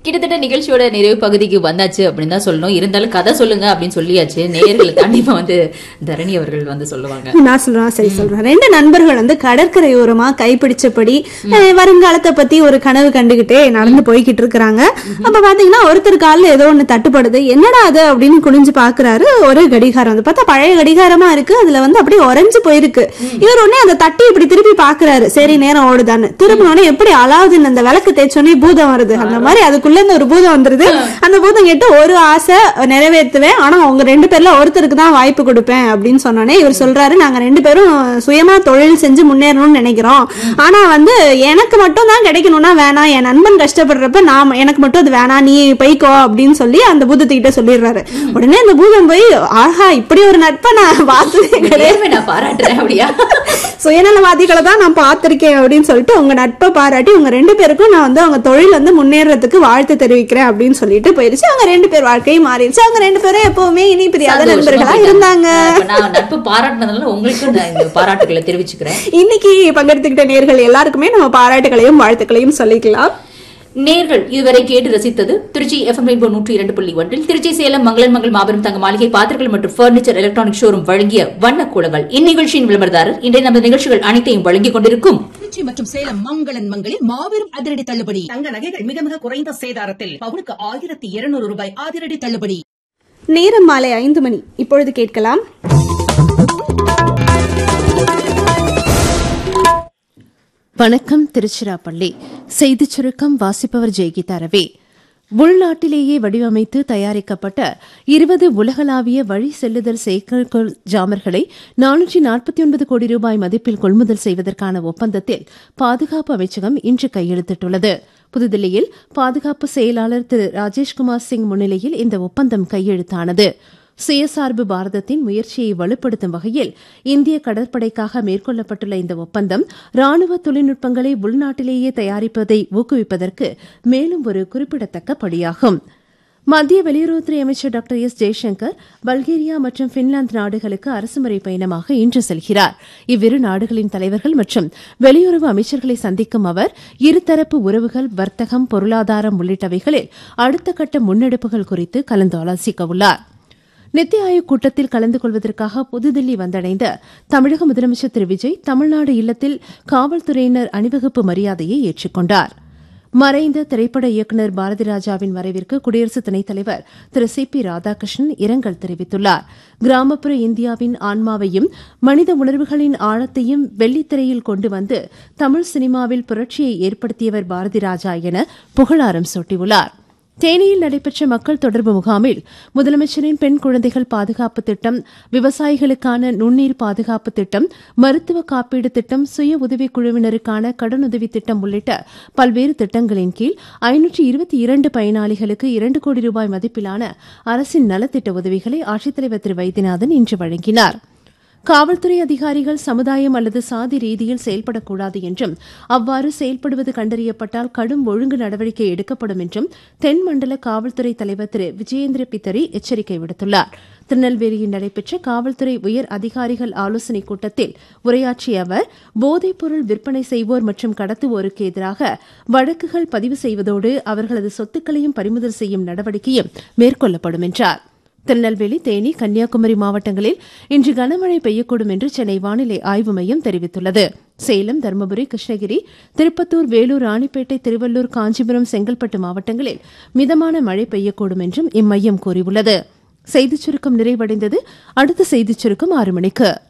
கிட்டத்தட்ட நிகழ்ச்சியோட நிறைவு பகுதிக்கு வந்தாச்சு அப்படின்னு தான் சொல்லணும் இருந்தாலும் கதை சொல்லுங்க அப்படின்னு சொல்லியாச்சு நேயர்களை தாண்டி இப்ப வந்து தரணி அவர்கள் வந்து சொல்லுவாங்க நான் சொல்றேன் சரி சொல்றேன் ரெண்டு நண்பர்கள் வந்து கடற்கரையோரமா கைப்பிடிச்சபடி அஹ், வருங்காலத்தை பத்தி ஒரு கனவு கண்டுகிட்டே நடந்து போய்கிட்டு இருக்கிறாங்க அப்ப பாத்தீங்கன்னா ஒருத்தர் காலில் ஏதோ ஒண்ணு தட்டுப்படுது என்னடா அது அப்படின்னு குனிஞ்சு பாக்குறாரு ஒரு கடிகாரம் வந்து பார்த்தா பழைய கடிகாரமா இருக்கு அதுல வந்து அப்படியே உறைஞ்சு போயிருக்கு இவர் உடனே அதை தட்டி இப்படி திருப்பி பாக்குறாரு சரி நேரம் ஓடுதான்னு திரும்பினோடனே எப்படி அலாவுதீன் அந்த விளக்கு தேய்ச்சோடனே பூதம் வருது அந்த மாதிரி அதுக்குள்ள இருந்து ஒரு பூதம் வந்துருது அந்த பூதம் கேட்டு ஒரு ஆசை நிறைவேற்றுவேன் ஆனா அவங்க ரெண்டு பேர்ல ஒருத்தருக்கு தான் வாய்ப்பு கொடுப்பேன் அப்படின்னு சொன்னோடனே இவர் சொல்றாரு நாங்க ரெண்டு பேரும் சுயமா தொழில் செஞ்சு முன்னேறணும்னு நினைக்கிறோம் ஆனா வந்து எனக்கு மட்டும் தான் கிடைக்கணும்னா வேணாம் என் நண்பன் கஷ்டப்படுறப்ப நான் எனக்கு மட்டும் அது வேணாம் நீ போய்க்கோ அப்படின்னு சொல்லி அந்த பூதத்துக்கிட்ட சொல்லிடுறாரு உடனே அந்த பூதம் போய் ஆஹா இப்படி ஒரு நட்பை நான் பார்த்ததே கிடையாது நேர்மை நான் பாராட்டுறேன் அப்படியா சுயநலவாதிகளை தான் நான் பார்த்திருக்கேன் அப்படின்னு சொல்லிட்டு உங்க நட்பை பாராட்டி உங்க ரெண்டு பேருக்கும் நான் வந்து அவங்க தொழில் வந்து முன்னேறதுக்கு வாழ்த்து தெரிவிக்கிறேன் அப்படின்னு சொல்லிட்டு போயிருச்சு அவங்க ரெண்டு பேர் வாழ்க்கையும் மாறிடுச்சு அவங்க ரெண்டு பேரும் எப்பவுமே இனி பிரியாத சந்தோஷமா நண்பர்களா போயிட்டாங்க. இருந்தாங்க அப்ப நான் நட்பு பாராட்டினதுனால உங்களுக்கும் நான் இந்த பாராட்டுகளை தெரிவிச்சுக்கிறேன் இன்னைக்கு பங்கெடுத்துக்கிட்ட நேர்கள் எல்லாருக்குமே நம்ம பாராட்டுகளையும் வாழ்த்துக்களையும் சொல்லிக்கலாம் நேர்கள் இதுவரை கேட்டு ரசித்தது திருச்சி எஃப்எம் ரெயின்போ நூற்றி இரண்டு புள்ளி ஒன்றில் திருச்சி சேலம் மங்களன் மங்கள் மாபெரும் தங்க மாளிகை பாத்திரங்கள் மற்றும் பர்னிச்சர் எலக்ட்ரானிக் ஷோரூம் வழங்கிய வண்ண கூடங்கள் இந்நிகழ்ச்சியின் விளம்பரதாரர் இன்றைய நமது நிகழ்ச்சிகள் அனைத்தையும் வழங்கிக் கொண்டிருக்கும் திருச்சி மற்றும் சேலம் மங்களன் மங்களில் மாபெரும் அதிரடி தள்ளுபடி தங்க நகைகள் மிக மிக குறைந்த சேதாரத்தில் பவுனுக்கு ஆயிரத்தி இருநூறு ரூபாய் அதிரடி தள்ளுபடி நேரம் மாலை ஐந்து மணி இப்பொழுது கேட்கலாம் வணக்கம் திருச்சிராப்பள்ளி செய்திச் சுருக்கம் வாசிப்பவர் ஜெயகீதா ரவி உள்நாட்டிலேயே வடிவமைத்து தயாரிக்கப்பட்ட இருபது உலகளாவிய வழி செல்லுதல் செயற்கைக்கோள் ஜாமர்களை நானூற்றி நாற்பத்தி ஒன்பது கோடி ரூபாய் மதிப்பில் கொள்முதல் செய்வதற்கான ஒப்பந்தத்தில் பாதுகாப்பு அமைச்சகம் இன்று கையெழுத்திட்டுள்ளது புதுதில்லியில் பாதுகாப்பு செயலாளர் திரு ராஜேஷ்குமார் சிங் முன்னிலையில் இந்த ஒப்பந்தம் கையெழுத்தானது சுயசார்பு பாரதத்தின் முயற்சியை வலுப்படுத்தும் வகையில் இந்திய கடற்படைக்காக மேற்கொள்ளப்பட்டுள்ள இந்த ஒப்பந்தம் ராணுவ தொழில்நுட்பங்களை உள்நாட்டிலேயே தயாரிப்பதை ஊக்குவிப்பதற்கு மேலும் ஒரு குறிப்பிடத்தக்க படியாகும் மத்திய வெளியுறவுத்துறை அமைச்சர் டாக்டர் எஸ் ஜெய்சங்கர் பல்கேரியா மற்றும் பின்லாந்து நாடுகளுக்கு அரசுமுறை பயணமாக இன்று செல்கிறார் இவ்விரு நாடுகளின் தலைவர்கள் மற்றும் வெளியுறவு அமைச்சர்களை சந்திக்கும் அவர் இருதரப்பு உறவுகள் வர்த்தகம் பொருளாதாரம் உள்ளிட்டவைகளில் அடுத்த கட்ட முன்னெடுப்புகள் குறித்து கலந்து ஆலோசிக்க உள்ளார் நித்தி ஆயோக் கூட்டத்தில் கலந்து கொள்வதற்காக புதுதில்லி வந்தடைந்த தமிழக முதலமைச்சர் திரு விஜய் தமிழ்நாடு இல்லத்தில் காவல்துறையினர் அணிவகுப்பு மரியாதையை ஏற்றுக்கொண்டார் மறைந்த திரைப்பட இயக்குநர் பாரதி ராஜாவின் மறைவிற்கு குடியரசு துணைத் தலைவர் திரு சி பி ராதாகிருஷ்ணன் இரங்கல் தெரிவித்துள்ளார் கிராமப்புற இந்தியாவின் ஆன்மாவையும் மனித உணர்வுகளின் ஆழத்தையும் வெள்ளித்திரையில் கொண்டு வந்து தமிழ் சினிமாவில் புரட்சியை ஏற்படுத்தியவர் பாரதி ராஜா என புகழாரம் சூட்டியுள்ளார் தேனியில் நடைபெற்ற மக்கள் தொடர்பு முகாமில் முதலமைச்சரின் பெண் குழந்தைகள் பாதுகாப்பு திட்டம் விவசாயிகளுக்கான நுண்ணீர் பாதுகாப்பு திட்டம் மருத்துவ காப்பீடு திட்டம் சுய உதவிக் குழுவினருக்கான கடனுதவி திட்டம் உள்ளிட்ட பல்வேறு திட்டங்களின் கீழ் ஐநூற்றி இருபத்தி இரண்டு பயனாளிகளுக்கு இரண்டு கோடி ரூபாய் மதிப்பிலான அரசின் நலத்திட்ட உதவிகளை ஆட்சித்தலைவர் திரு வைத்தியநாதன் இன்று வழங்கினார் காவல்துறை அதிகாரிகள் சமுதாயம் அல்லது சாதி ரீதியில் செயல்படக்கூடாது என்றும் அவ்வாறு செயல்படுவது கண்டறியப்பட்டால் கடும் ஒழுங்கு நடவடிக்கை எடுக்கப்படும் என்றும் தென் மண்டல காவல்துறை தலைவர் திரு விஜயேந்திர பித்தரி எச்சரிக்கை விடுத்துள்ளார் திருநெல்வேலியில் நடைபெற்ற காவல்துறை உயர் அதிகாரிகள் ஆலோசனைக் கூட்டத்தில் உரையாற்றிய அவர் போதைப்பொருள் விற்பனை செய்வோர் மற்றும் கடத்துவோருக்கு எதிராக வழக்குகள் பதிவு செய்வதோடு அவர்களது சொத்துக்களையும் பறிமுதல் செய்யும் நடவடிக்கையும் மேற்கொள்ளப்படும் என்றார் திருநெல்வேலி தேனி கன்னியாகுமரி மாவட்டங்களில் இன்று கனமழை பெய்யக்கூடும் என்று சென்னை வானிலை ஆய்வு மையம் தெரிவித்துள்ளது சேலம் தருமபுரி கிருஷ்ணகிரி திருப்பத்தூர் வேலூர் ராணிப்பேட்டை திருவள்ளூர் காஞ்சிபுரம் செங்கல்பட்டு மாவட்டங்களில் மிதமான மழை பெய்யக்கூடும் என்றும் இம்மையம் கூறியுள்ளது செய்திச் சுருக்கம் நிறைவடைந்தது அடுத்த செய்திச் சுருக்கம் ஆறு மணிக்கு